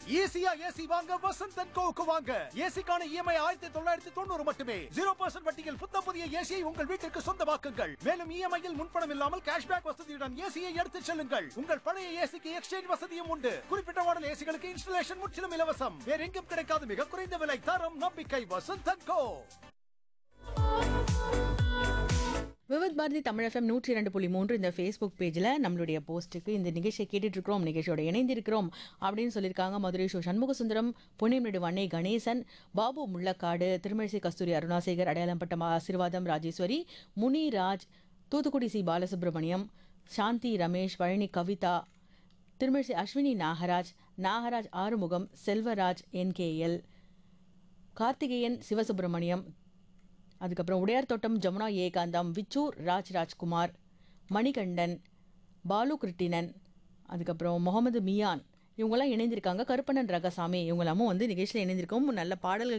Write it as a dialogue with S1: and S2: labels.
S1: ஈஸியா ஏசி வாங்க வசந்த் அண்ட் கோவுக்கு வாங்க ஏசிக்கான இஎம்ஐ ஆயிரத்தி தொள்ளாயிரத்தி தொண்ணூறு மட்டுமே ஜீரோ பர்சன்ட் வட்டியில் புத்த புதிய ஏசியை உங்கள் வீட்டிற்கு சொந்தமாக்குங்கள் மேலும் இஎம்ஐயில் முன்பணம் இல்லாமல் கேஷ்பேக் வசதியுடன் ஏசியை எடுத்துச் செல்லுங்கள் உங்கள் பழைய ஏசிக்கு எக்ஸ்சேஞ்ச் வசதியும் உண்டு குறிப்பிட்ட மாடல் ஏசிகளுக்கு இன்ஸ்டலேஷன் முற்றிலும் இலவசம் வேற எங்கும் கிடைக்காத மிக குறைந்த விலை தரம் நம்பிக்கை Vasanth and co
S2: Vividh Bharati Tamil FM நூற்றி இரண்டு புள்ளி மூன்று இந்த ஃபேஸ்புக் பேஜில் நம்மளுடைய போஸ்ட்டுக்கு இந்த நிகழ்ச்சியை கேட்டுட்டு இருக்கிறோம் நிகழ்ச்சியோட இணைந்திருக்கிறோம் அப்படின்னு சொல்லியிருக்காங்க மதுரை ஷோ சண்முக சுந்தரம் பொன்னியமிடு வண்ணை கணேசன் பாபு முள்ளக்காடு திருமழிசை கஸ்தூரி அருணாசேகர் அடையாளம்பட்ட ஆசீர்வாதம் ராஜேஸ்வரி முனிராஜ் தூத்துக்குடி சி பாலசுப்ரமணியம் சாந்தி ரமேஷ் பழனி கவிதா திருமழிசை அஸ்வினி நாகராஜ் நாகராஜ் ஆறுமுகம் செல்வராஜ் என்கேஎல் கார்த்திகேயன் சிவசுப்பிரமணியம் அதுக்கப்புறம் உடையார் தோட்டம் ஜமுனா ஏகாந்தம் விச்சூர் ராஜ் ராஜ்குமார் மணிகண்டன் பாலு கிருட்டினன் அதுக்கப்புறம் முகமது மியான் இவங்கெல்லாம் இணைந்திருக்காங்க கருப்பண்ணன் ரகசாமி இவங்களாமும் வந்து நிகழ்ச்சியில் இணைந்திருக்கோம் நல்ல பாடல்கள்